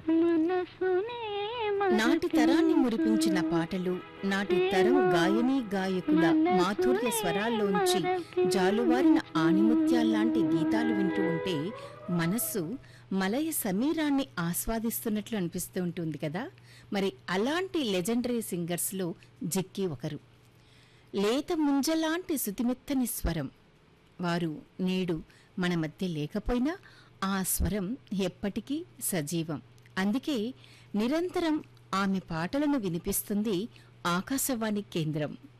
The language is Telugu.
మనసునే నాటి తరాన్ని మురిపించిన పాటలు నాటి తరం గాయనీ గాయకుల మాధుర్య స్వరాల్లోంచి జాలువారిన ఆణిముత్యాల్లాంటి గీతాలు వింటూ ఉంటే మనస్సు మలయ సమీరాన్ని ఆస్వాదిస్తున్నట్లు అనిపిస్తూ ఉంటుంది కదా మరి అలాంటి లెజెండరీ సింగర్స్లో జిక్కి ఒకరు లేత ముంజలాంటి శుతిమెత్తని స్వరం వారు నేడు మన మధ్య లేకపోయినా ఆ స్వరం ఎప్పటికీ సజీవం అందుకే నిరంతరం ఆమె పాటలను వినిపిస్తుంది ఆకాశవాణి కేంద్రం